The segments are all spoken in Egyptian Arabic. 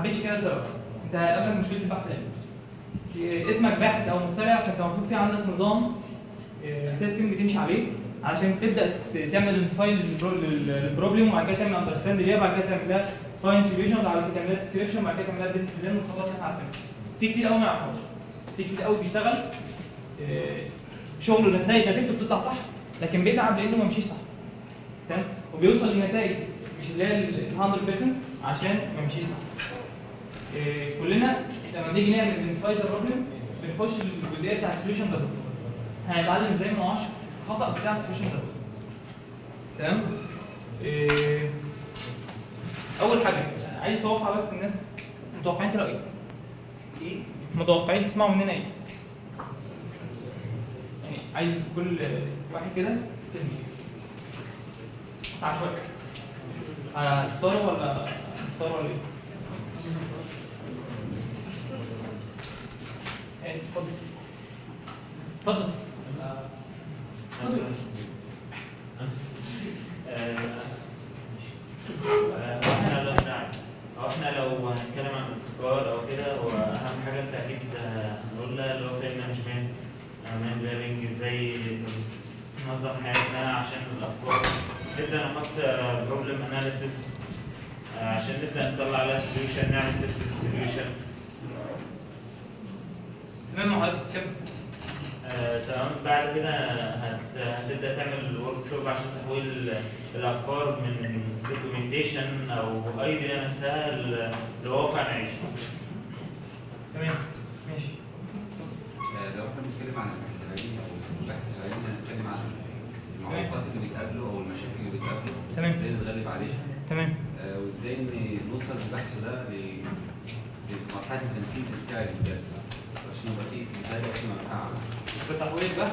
حلتش كده لسبب انت هيقابلك مشكله البحث العلمي إيه، اسمك باحث او مخترع فانت المفروض في عندك نظام سيستم بتمشي عليه عشان تبدا ت- تعمل ايدنتيفاي للبروبلم وبعد كده تعمل اندرستاند ليها وبعد كده تعمل لها فاين سوليوشن وبعد كده تعمل لها ديسكريبشن وبعد كده تعمل لها بيزنس بلان والخطوات اللي احنا عارفينها في كتير قوي ما يعرفهاش في كتير قوي بيشتغل آه، شغله نتائج نتيجته بتطلع صح لكن بيتعب لانه ما مشيش صح تمام وبيوصل لنتائج مش اللي هي ال 100% عشان ما مشيش صح إيه، كلنا لما نيجي نعمل ايدنتيفاي ذا بروبلم بنخش الجزئيه بتاع السوليوشن ده هنتعلم ازاي ما نقعش في الخطا بتاع السوليوشن ده تمام إيه، اول حاجه عايز اتوقع بس الناس متوقعين تلاقوا ايه ايه؟ متوقعين تسمعوا مننا ايه يعني عايز كل واحد كده تسمع بس عشوائي هتختاروا ولا هتختاروا ولا ايه؟ ايه اتفضل اتفضل اتفضل آه، احنا لو نعم هو احنا لو هنتكلم عن الابتكار او كده هو اهم حاجه انت اكيد هنقولها اللي هو تايم مانجمنت مان بلاننج ازاي ننظم حياتنا عشان الافكار نبدا نحط بروبلم اناليسيس عشان نبدا نطلع لها سوليوشن نعمل تيست سوليوشن تمام مع حضرتك كمل آه، تمام بعد كده هت- هتبدا تعمل ورك شوب عشان تحويل الافكار من دوكيومنتيشن او ايديا نفسها ل- لواقع نعيشه تمام ماشي آه، لو احنا بنتكلم عن البحث العلمي او البحث العلمي هنتكلم عن المعوقات اللي بتقابله او المشاكل اللي بتقابله تمام. ازاي نتغلب عليها تمام آه، وازاي ن- نوصل بالبحث ده ل- لمرحله التنفيذ الفعلي بجد عشان يبقى فيه استفاده وفيه منفعه عامة. في تحويل البحث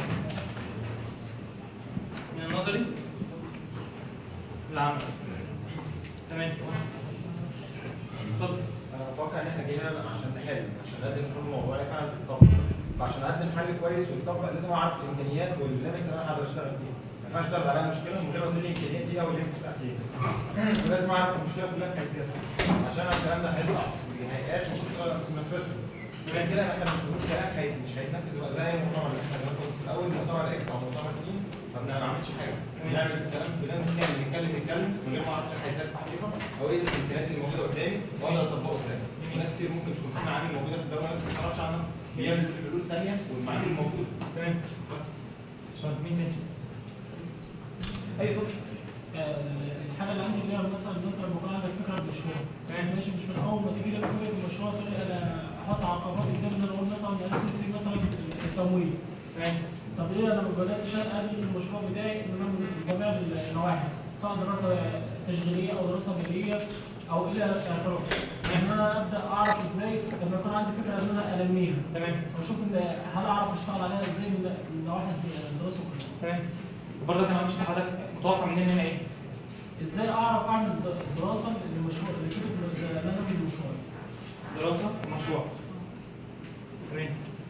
من النظري للعمل تمام اتفضل انا اتوقع ان احنا جينا عشان نحل عشان نقدم حلول موضوعيه فعلا في الطبق فعشان اقدم حل كويس ويتطبق لازم اعرف الامكانيات والليمتس اللي انا هقدر اشتغل فيها ما ينفعش اشتغل عليها مشكله من غير ما تقول لي الامكانيات دي او الليمتس بتاعتي ايه لازم اعرف المشكله كلها بحيثياتها عشان الكلام ده هيطلع الهيئات المفروض تنفذه غير كده احنا بنقول كلام هي- مش هيتنفذ بقى زي المؤتمر اللي احنا بنقول في الاول مؤتمر اكس او مؤتمر سي ما بنعملش حاجه بنعمل الكلام بنتكلم نتكلم نتكلم من غير ما اعرف ايه الحيثيات الصحيحه او ايه الامكانيات اللي موجوده قدامي واقدر اطبقه قدامي في ناس كتير ممكن تكون في معامل موجوده في الدوله ناس ما تعرفش عنها بيعمل حلول ثانيه والمعامل موجوده تمام بس شاطر مين تاني؟ اي اتفضل آه، الحاجه اللي عندي اللي هي مثلا ان انت المفروض عندك فكره المشروع تمام. ماشي مش من اول ما تيجي لك فكره المشروع تقول لي انا احط عقبات قدامي ان انا اقول مثلا ده نفسي مثلا التمويل تمام طب ليه انا لما بدات عشان ادرس المشروع بتاعي ان انا من جميع النواحي سواء دراسه تشغيليه او دراسه ماليه او الى اخره ان انا ابدا اعرف ازاي لما يكون عندي فكره ان انا انميها تمام واشوف ان هل اعرف اشتغل عليها ازاي من من نواحي الدراسه كلها تمام وبرضه انا مش حضرتك متوقع مننا هنا ايه؟ ازاي اعرف اعمل د- دراسه للمشروع لفكره ان انا اعمل المشروع دراسه ومشروع تمام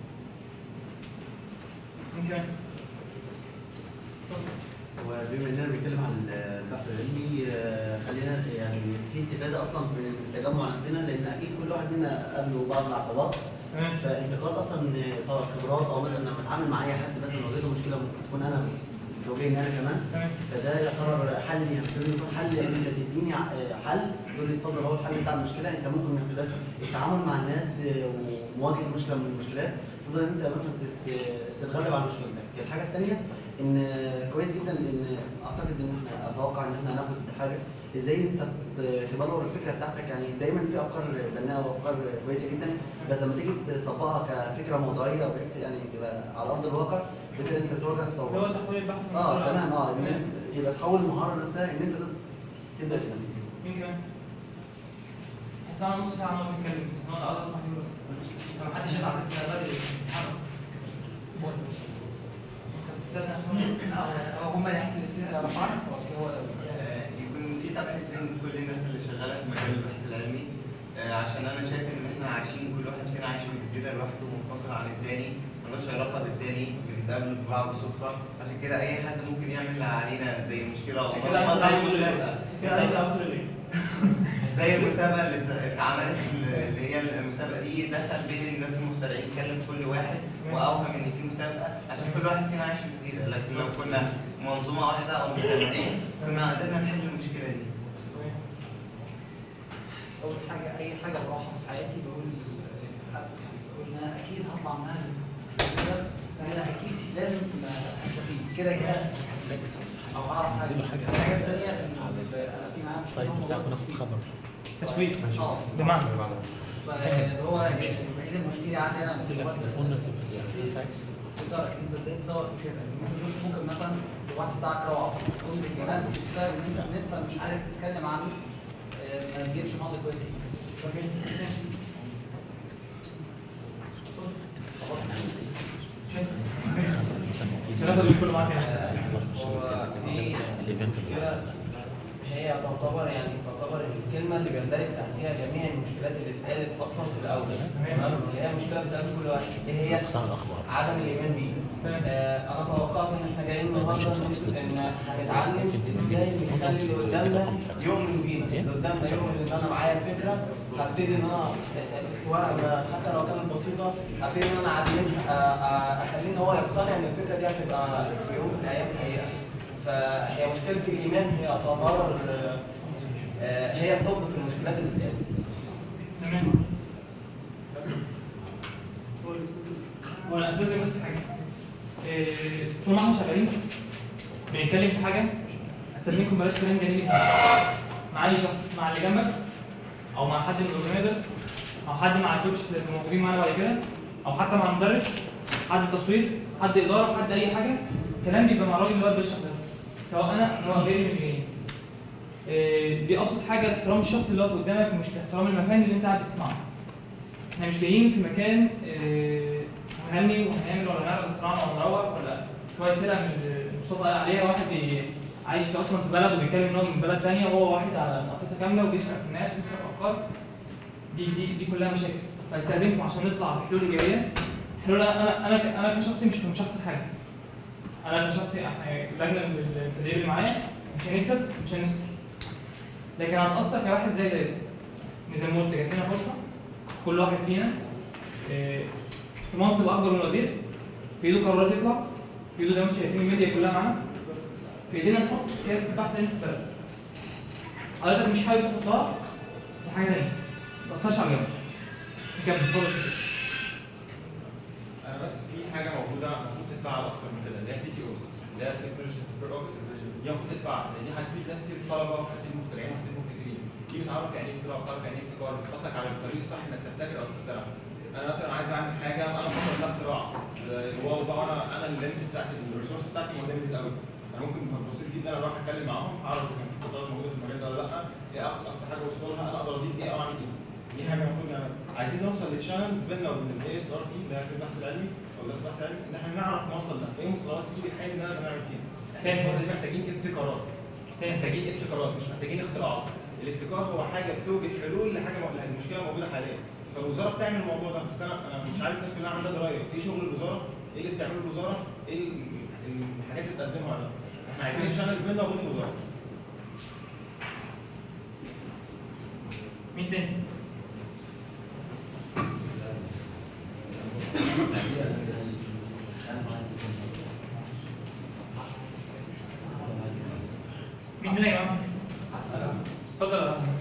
مين كمان؟ وبما اننا بنتكلم عن البحث العلمي آه، خلينا يعني في استفاده اصلا من التجمع نفسنا لان اكيد كل واحد منا قال له بعض العقبات تمام فانتقال اصلا طبعا خبرات او مثلا لما اتعامل مع اي حد مثلا واجهته مشكله ممكن تكون انا واجهني انا كمان تمام فده يعتبر حل يعني لازم يكون حل ان انت تديني ع- حل تقول لي اتفضل هو الحل بتاع المشكله انت ممكن من خلال التعامل مع الناس آه، ومواجهه مشكله من المشكلات تقدر ان انت مثلا تت- تتغلب على المشكله دي. الحاجه الثانيه ان كويس جدا ان اعتقد ان احنا اتوقع ان احنا هناخد حاجه ازاي انت ت- تبلور الفكره بتاعتك يعني دايما في افكار بناءه وافكار كويسه جدا بس لما تيجي تطبقها كفكره موضوعيه وبت- يعني تبقى على ارض الواقع بتبقى انت بتواجهك اللي هو صعوبات تحويل البحث من اه الدراسة. تمام اه ان يبقى تحول المهاره نفسها ان انت تبدا تنفذ مين كمان؟ بس انا نص ساعه نقعد نتكلم بس انا اقدر اسمع فيه بس لو محدش يلعب بس بدري يتحرك هو هم اللي هيحكوا انا بعرف هو آه، يكون في تبعيض بين كل الناس اللي شغاله في مجال البحث العلمي آه، عشان انا شايف ان احنا عايشين كل واحد فينا عايش في جزيره لوحده منفصل عن التاني ملوش علاقه بالتاني بنتقابل ببعض صدفه عشان كده اي حد ممكن يعمل علينا زي مشكله او عشان كده غلطة، عايز زي أعمل مسابقه كده عايز اعمل ايه؟ زي المسابقه اللي ات- اتعملت اللي هي المسابقه دي دخل بين الناس المخترعين كلم كل واحد واوهم ان في مسابقه عشان كل واحد فينا عايش في جزيره لكن لو كنا منظومه واحده او مجتمعين كنا قدرنا نحل المشكله دي اول حاجه اي حاجه بروحها في حياتي بقول يعني بقول ان انا اكيد هطلع منها مستفيد ان انا اكيد لازم استفيد كده كده هستفيد او اعرف حاجه الحاجه الثانيه ان انا في معايا السايت ده وناخد خبر تسويق اه بمعنى فاللي هو الوحيد المشكله عندي انا سيب لك تليفون فاكس تقدر انت ازاي تصور في كده ممكن ممكن مثلا الواتس بتاعك روعه تكون كمان بسبب ان انت ان انت مش عارف تتكلم عنه آه، ما تجيبش ماضي كويس فيه. بس الثلاثه دول كله معاك هنا هو في الايفنت مشكلة هي تعتبر يعني تعتبر الكلمة اللي بيندرج تحتها جميع المشكلات اللي اتقالت أصلا في الأول تمام اللي هي مشكلة بتقابل كل واحد إيه هي قطاع الاخبار عدم الإيمان بيه آه أنا توقعت إن إحنا جايين النهاردة نقول إن هنتعلم إزاي نخلي اللي قدامنا يؤمن بينا اللي قدامنا يؤمن إن أنا معايا فكرة هبتدي إن أنا سواء ما- حتى لو كانت بسيطة هبتدي إن أنا أعلمها آه، آه، أخليه إن هو يقتنع إن الفكرة دي هتبقى في يوم من الأيام حقيقة فهي مشكلة الإيمان هي تعتبر آه، آه، هي الطب في المشكلات اللي بتقابل تمام هو انا استاذن بس في حاجه إيه، طول ما احنا شغالين بنتكلم في حاجه استاذنكم بلاش كلام جانبي مع اي شخص مع اللي جنبك او مع حد من الاورجنايزرز او حد مع الكوتش اللي موجودين معانا بعد كده او حتى مع المدرب حد تصوير حد اداره حد اي حاجه الكلام بيبقى مع الراجل اللي واقف بيشرح بس سواء انا سواء غيري من اللي جايين إيه، دي ابسط حاجه احترام الشخص اللي واقف قدامك مش احترام المكان اللي انت قاعد بتسمعه احنا مش جايين في مكان آه، هنغني وهنعمل ولا نعرض اختراعنا ولا نروح ولا شويه سلع من اللي مصطفى قال عليها واحد بي- عايش في اصلا في بلد وبيتكلم ان هو من بلد ثانيه وهو واحد على مؤسسه كامله وبيسرق في الناس وبيسرق افكار دي دي دي كلها مشاكل فاستاذنكم عشان نطلع بحلول ايجابيه حلول انا انا انا كشخصي مش مش هخسر حاجه انا كشخصي إحنا اللجنه التدريب اللي معايا مش هنكسب مش هنخسر لكن هتاثر كواحد زي زي زي ما قلت جات لنا فرصه كل واحد فينا آه، في منصب اكبر من الوزير في ايده قرارات يطلع في ايده زي ما انتم شايفين الميديا كلها معانا في ايدينا نحط سياسه البحث العلمي في البلد حضرتك مش حابب تحطها دي حاجه ثانيه ما تاثرش على الجو كمل اتفضل انا بس في حاجه موجوده المفروض تتفعل اكتر من كده اللي هي تي تي اوز اللي هي تكنولوجي ترانسفير اوفيس دي المفروض تتفعل لان دي هتفيد ناس كتير طلبه وهتفيد مخترعين وهتفيد مبتكرين دي بتعرف يعني ايه اختراع بتعرف يعني ايه ابتكار بتحطك على الطريق الصح انك تبتكر او تخترع انا مثلا عايز اعمل حاجه انا بفكر انها اختراع بس الواو بقى انا انا الليمت بتاعتي الريسورس بتاعتي ليميتد قوي انا ممكن بسيط جدا اروح اتكلم معاهم اعرف اذا كان في قطاعات موجوده في المجال ده ولا لا ايه اقصى اكتر حاجه وصلوا لها انا اقدر اضيف ايه او اعمل ايه دي حاجه المفروض نعملها عايزين نوصل لتشانلز بيننا وبين الاي اس ار تي اللي هي في البحث العلمي او ده البحث العلمي ان احنا نعرف نوصل ده ايه مصطلحات السوق الحالي اللي نقدر نعمل فيها احنا الفترة دي محتاجين ابتكارات محتاجين ابتكارات مش محتاجين اختراعات الابتكار هو حاجه بتوجد حلول لحاجه لمشكله موجوده حاليا فالوزاره بتعمل الموضوع ده بس انا انا مش عارف الناس كلها عندها درايه ايه شغل الوزاره ايه اللي بتعمله الوزاره ايه ال- الحاجات اللي بتقدمها ولا لا احنا عايزين نشانلز بيننا وبين الوزاره مين تاني؟ مين تاني يا جماعه؟ اتفضل يا جماعة.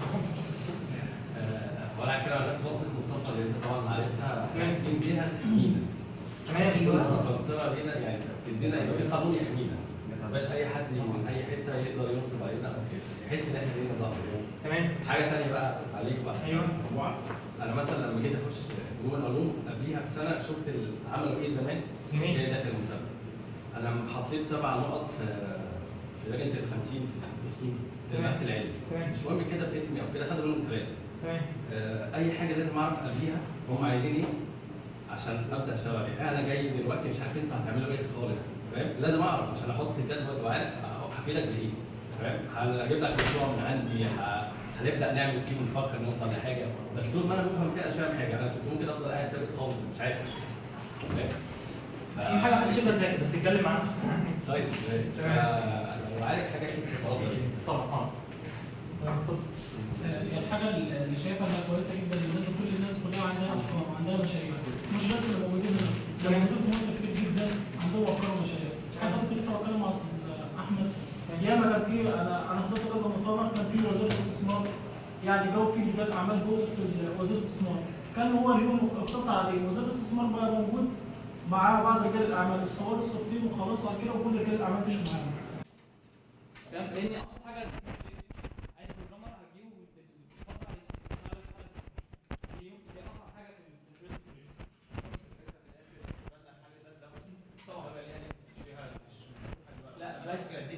ولا كده نفس نقطة مصطفى اللي انت طبعا عارفها تمام. عارفين بيها تحمينا. تمام. مفكرة لينا يعني تدينا يبقى في قانون يحمينا. ما يبقاش أي حد من أي حتة يقدر ينصب علينا أو كده. بحيث إن احنا لينا ضغط. تمام حاجة تانية بقى عليك بقى. ايوه أنا مثلا لما جيت أخش جوه العلوم قبليها بسنة شفت ال- عملوا إيه زمان جميل. جاي داخل المسابقة. أنا حطيت سبع نقط في في لجنة ال 50 في الدستور في تمام. البحث العلمي. تمام مش مهم كده باسمي أو كده خدوا منهم ثلاثة. تمام آه، اي حاجه لازم اعرف قبليها هم عايزين ايه عشان ابدا اشتغل عليها انا جاي دلوقتي مش عارف انتوا هتعملوا ايه خالص فاهم لازم اعرف عشان احط جدول وعارف هفيدك بايه فاهم هجيب لك مشروع من عندي ه- هنبدا نعمل تيم ونفكر نوصل لحاجه بس طول ما انا بفهم كده انا مش فاهم حاجه انا كنت ممكن افضل قاعد ثابت خالص مش عارف فاهم ف- اهم حاجه محدش يبقى ذاكر بس يتكلم معانا طيب تمام. ف- لو عارف حاجه كده اتفضل طبعا اه تمام، اتفضل. آه، الحاجه يعني شايفها انها كويسه جدا لان انت كل الناس كلها عندها افكار وعندها مشاريع مش بس اللي موجودين هنا ده موجودين في مصر كتير جدا عندهم افكار ومشاريع حتى كنت لسه بتكلم مع استاذ احمد كان ياما كان في انا انا حضرت كذا مؤتمر كان في وزاره الاستثمار يعني جو في رجال اعمال جو في وزاره الاستثمار كان هو اليوم اقتصر عليه وزاره الاستثمار بقى موجود معاه بعض رجال الاعمال الصور الصوتيين وخلاص وبعد كده وكل رجال الاعمال مش معاهم تمام لان اقصى حاجه اي بروجرامر هتجيبه بتفكر عليه دي دي اصعب حاجه في البروجكت طبعا لا بلاش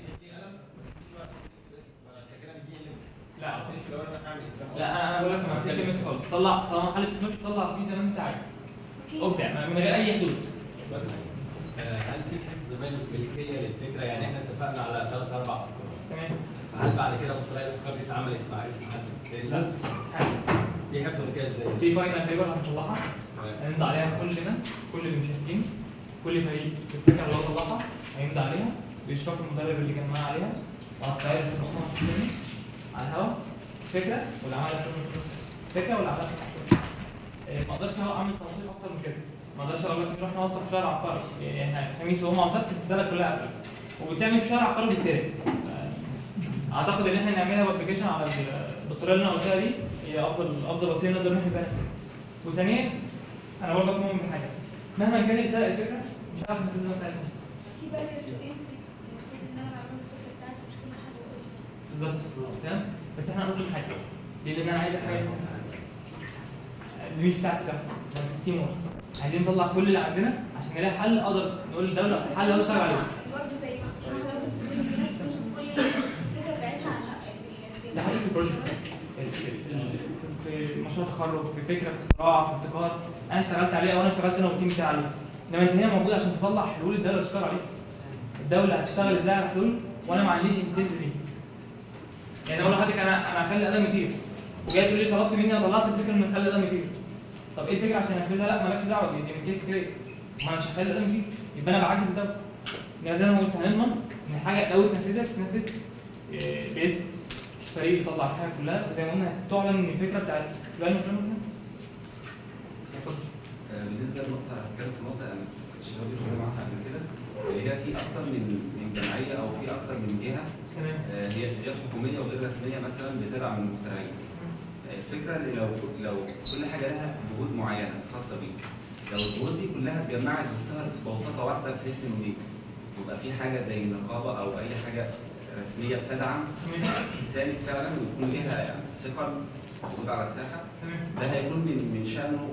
لا لا انا انا بقول لك ما فيش ليميت خالص طلع طالما حل تكنولوجي طلع فيه زي ما انت عايز ابدع من غير اي حدود بس آه، هل في حفظ ملكيه للفكره يعني احنا اتفقنا على ثلاث اربع افكار تمام فهل بعد كده بص الاقي الافكار دي اتعملت مع اسم حد تاني؟ لا استحاله في حفظ ملكيه ازاي؟ في فاينل بيبر هنطلعها هنمضي عليها كلنا كل المشاهدين كل فريق الفكره اللي هو طلعها هيمضي عليها بإشراف المدرب اللي كان معاه عليها وهتعرف في النقطة الثانية على الهواء فكرة واللي عملها في فكرة واللي عملها في إيه، ما اقدرش اعمل تفاصيل اكتر من كده ما اقدرش اقول لك نروح نوثق في شارع عقاري إيه، احنا خميس وهم وسبت الرساله كلها قفلت وبتعمل في شارع عقاري بتسرق اعتقد ان احنا نعملها ابلكيشن على ال- بالطريقه اللي انا قلتها دي هي افضل افضل وسيله نقدر نحمي بيها نفسنا وثانيا انا برضه مؤمن بحاجه مهما كان اللي سرق الفكره مش عارف ننفذها بتاعتنا في بقى المفروض ان انا بعمل الفكره بتاعتي مش كل حد يقول بالظبط تمام بس احنا هنقول حاجه ليه؟ لان انا عايز حاجه الميش بتاعتي ده تيم ورك عايزين نطلع كل اللي عندنا عشان نلاقي حل اقدر نقول للدوله حل اقدر اشتغل عليه برضه زي ما حضرتك بتقول في ناس بتنشر كل الفكره بتاعتها على ده حقيقي في البروجكت في مشروع تخرج في فكره في اختراع في ابتكار انا اشتغلت عليه او انا اشتغلت انا والتيم بتاعي عليه انما انت هنا موجود عشان تطلع حلول الدوله تشتغل عليها الدوله هتشتغل ازاي على حلول وانا ما عنديش انتنز دي يعني اقول لحضرتك انا انا هخلي ادم يطير وجاي تقول لي طلبت مني انا طلعت الفكره ان اخلي ادم يطير طب ايه الفكره عشان انفذها لا مالكش دعوه دي دي ملكيه فكريه ما انا مش هخلي ادم يطير يبقى انا بعجز الدوله يعني زي ما قلت هنضمن ان الحاجه لو اتنفذت تتنفذ إيه، باسم فريق بيطلع الحاجه كلها وزي ما قلنا تعلن ان الفكره بتاعت فلان وفلان وفلان آه، بالنسبه للنقطه هتكلم في نقطه انا الشباب اللي اتكلموا عنها قبل كده اللي هي في اكتر من من جمعيه او في اكتر من جهه تمام آه، هي غير حكوميه وغير رسميه مثلا بتدعم المخترعين. آه، الفكره ان لو لو كل حاجه لها جهود معينه خاصه بيك لو الجهود دي كلها اتجمعت واتسهرت في بوتقه واحده بحيث انه ايه يبقى في حاجه زي النقابه او اي حاجه رسميه بتدعم تساند فعلا ويكون ليها يعني ثقل موجود على الساحه تمام ده هيكون من من شانه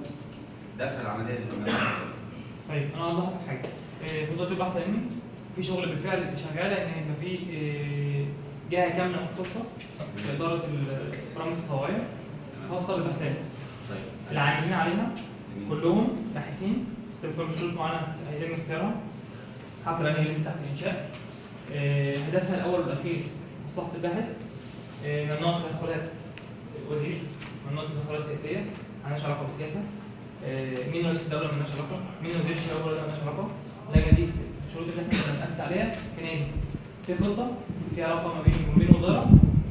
دفع العمليه للامام طيب انا اوضح لك حاجه إيه، في وزاره البحث العلمي في شغل بالفعل شغاله ان يبقى في إيه، جهه كامله مختصه في اداره البرامج التطوعيه خاصه بالبحث العلمي طيب العاملين عليها كلهم باحثين طبقا لشروط معينه هيتم اختيارها حتى الان هي لسه تحت الانشاء آه، هدفها الاول والاخير مصلحه الباحث آه، ممنوع تدخلات وزير ممنوع تدخلات سياسيه مالهاش علاقه بالسياسه آه، مين رئيس الدوله مالهاش علاقه مين وزير الشباب ولا مالهاش علاقه اللجنه دي الشروط اللي احنا كنا بنأسس عليها كان ايه؟ في خطه في علاقه ما بين وبين وزاره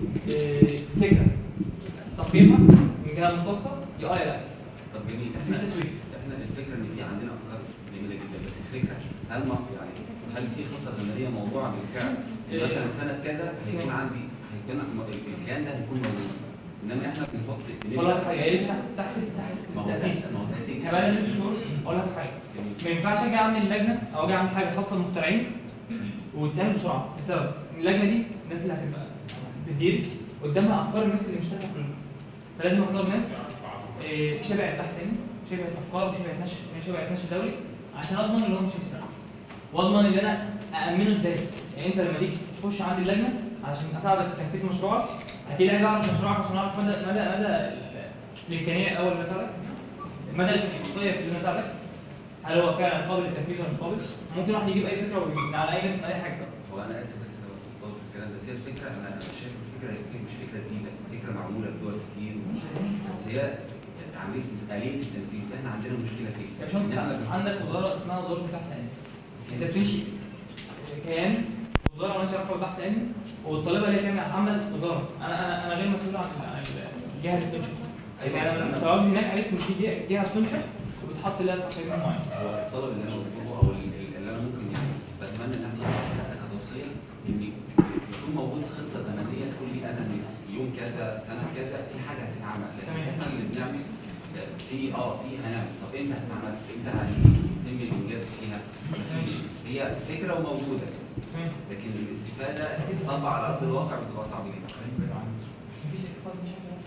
آه، فكره تقييمها من جهه مختصه يا اه يا لا طب جميل مفيش تسويق احنا الفكره ان في عندنا افكار جميله جدا بس الفكره هل ما يعني هل في خطه زمنيه موضوعه بالفعل إيه. مثلا سنه كذا هيكون عندي هيكون الكيان ده هيكون موجود انما احنا بنحط والله حاجه هي لسه تحت تحت تحت ما هو التاسيس ما هو تحت احنا بقى ست شهور اقول لك حاجه ما ينفعش اجي اعمل لجنه او اجي اعمل حاجه خاصه بالمخترعين وتتعمل بسرعه لسبب إن اللجنه دي الناس اللي هتبقى بتدير قدامها افكار الناس اللي مشتركه في اللجنه فلازم اختار ناس إيه، شبعت بحث علمي شبعت افكار وشبعت نشر شبعت نشر دولي عشان اضمن اللي هو مش هيسرق واضمن ان انا امنه ازاي يعني انت لما تيجي تخش عندي اللجنه عشان اساعدك في تنفيذ مشروعك اكيد عايز اعرف مشروعك عشان اعرف مدى مدى مدى ال- الامكانيه الاول اللي اساعدك مدى الاستحقاقيه في ان انا اساعدك هل هو فعلا قابل للتنفيذ ولا مش قابل ممكن واحد يجيب اي فكره ويبني على اي من اي حاجه هو انا اسف بس لو بطلت في الكلام بس هي الفكره انا أنا شايف الفكره هي مش فكره جديده فكره معموله في دول كتير بس هي عمليه اليه التنفيذ احنا عندنا مشكله فين؟ يا باشمهندس إن إحنا عندك وزاره اسمها وزاره البحث العلمي انت بتمشي كيان وزاره مالهاش علاقه بالبحث العلمي والطالبه اللي تعمل عمل وزاره انا انا انا غير مسؤول عن عن الجهه اللي بتنشر أيوة، يعني بس انا أنا- طالما هناك عرفت ان في جهه جهة بتنشر وبتحط لها تقييم معين هو الطلب اللي انا بطلبه او ال- ال- اللي انا ممكن يعني بتمنى ان احنا حتى كتوصيه ان يكون موجود خطه زمنيه تقول لي انا إن في يوم كذا في سنه كذا في حاجه هتتعمل لكن تمام. احنا اللي بنعمل في اه في هنعمل طب امتى هتتعمل امتى هيتم الانجاز فيها مفيش هي فكره وموجوده لكن الاستفاده تطبق على ارض الواقع بتبقى صعبه جدا مفيش اتفاق مش عارف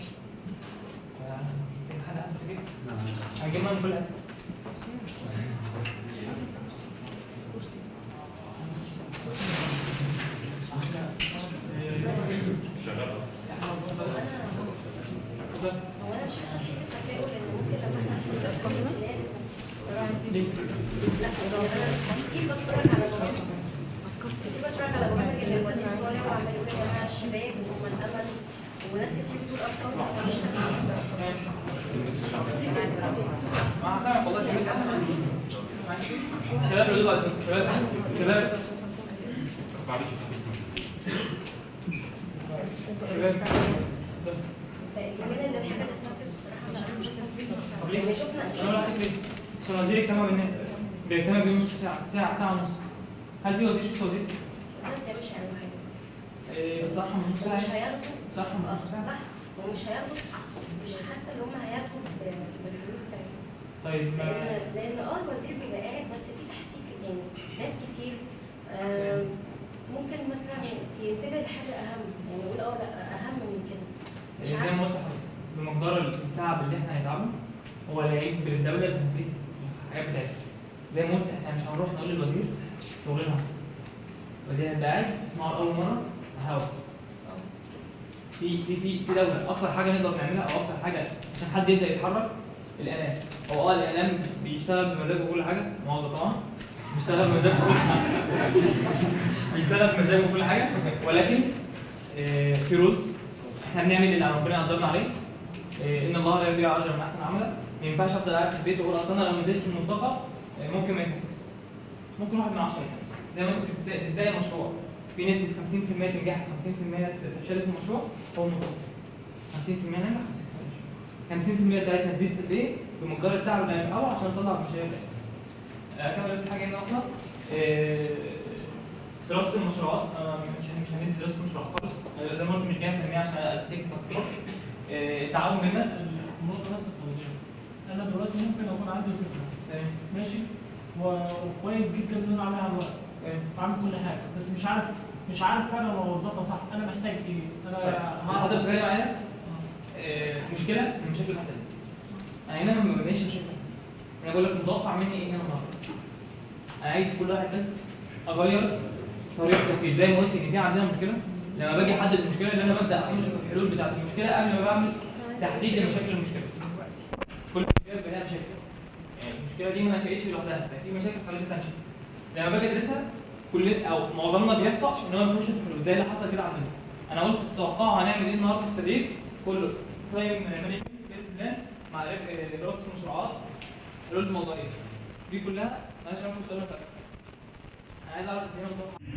حد عايز تجيب هجيبها من كل حته هو انا مش حاسه بحته تفاؤل ان ممكن لما احنا نحط الكليات الصراحه لا يعني انا كتير بتفرج على برامج كتير بتفرج على برامج الناس اللي بتطالع وعمال يقول يا جماعه الشباب وهم الامل وناس كتير بتقول افكار بس مش ما هسامحك والله شباب اللي دلوقتي شباب شباب شباب فالجميل ان الحاجه تتنفذ الصراحه مش عارف مشكله طب ليه؟ يعني شفنا انا راح ليه؟ عشان الوزير يهتم بالناس بيهتم بيهم نص ساعه ساعه ساعه ونص هل في وزير شفت وزير؟ انت يا باشا يعملوا حاجه إيه، بس صح من نص ومش ساعه هياخدوا صح من آه، نص ساعه صح ومش هياخدوا مش حاسه ان هم هياخدوا ب- بالحلول بتاعتهم طيب ما لان لان اه الوزير بيبقى قاعد بس في تحتيه يعني ناس كتير آم، ممكن مثلا ينتبه لحاجه اهم يعني يقول اه لا اهم من كده مش زي عارف ما قلت لحضرتك بمقدار التعب اللي احنا هنتعبه هو اللي هيعيد بالدوله تنفيذ الحاجات بتاعتها زي ما قلت احنا مش هنروح نقول للوزير شغلنا الوزير هيبقى قاعد يسمعه اول مره هوا في في في في دوله اكتر حاجه نقدر نعملها او اكتر حاجه عشان حد يبدا يتحرك الاعلام هو اه الاعلام بيشتغل بمزاجه وكل حاجه مؤاخذه طبعا بيشتغل بمزاجه وكل حاجه بيشتغل بمزاجه وكل حاجه ولكن آه، في رولز احنا بنعمل اللي ربنا قدرنا عليه آه، ان الله لا يضيع اجر من احسن عملا ما ينفعش افضل قاعد في البيت واقول اصل انا لو نزلت المنطقه آه، ممكن ما يتنفذش ممكن واحد من عشره يتنفذ زي ما انت بتبدا- تبداي مشروع في نسبه 50% تنجح 50% تفشل في المشروع هو المنطقه 50% ننجح 50% 50% بتاعتنا تزيد قد ايه بمقدار التعب اللي هنتعبه عشان نطلع المشاريع بتاعتنا اكمل بس حاجه هنا اخرى آه، دراسه المشروعات آه، مش مش هندي دراسه المشروعات خالص آه، زي ما قلت مش جاي تنميه عشان اديك تصريحات آه، التعاون بينا النقطة بس التوضيح أنا دلوقتي ممكن أكون عندي فكرة تمام ماشي و- وكويس جدا إن أنا أعملها على الورق وأعمل كل حاجة بس مش عارف مش عارف فعلا أوظفها صح أنا محتاج إيه أنا طيب، حضرتك بتتكلم معايا آه، مشكله من مشاكل المسألة انا هنا ما ببنيش مشاكل انا بقول لك متوقع مني ايه هنا النهارده انا عايز كل واحد بس اغير طريقه التفكير زي ما قلت ان في عندنا مشكله لما باجي احدد المشكله اللي انا ببدا اخش في الحلول بتاعت المشكله قبل ما بعمل تحديد لمشاكل المشكله كل مشكله بيبقى لها مشاكل يعني المشكله دي ما نشأتش لوحدها ففي مشاكل خلتها تنشأ لما باجي ادرسها كل او معظمنا بيخطأ ان هو يخش في الحلول زي اللي حصل كده عندنا انا قلت تتوقعوا هنعمل ايه النهارده في التدريب كله تايم مانجمنت باذن الله مع رك- دراسه المشروعات حلول موضوعيه دي كلها مالهاش علاقه بالسؤال المسألة. انا عايز اعرف الدنيا متوقعه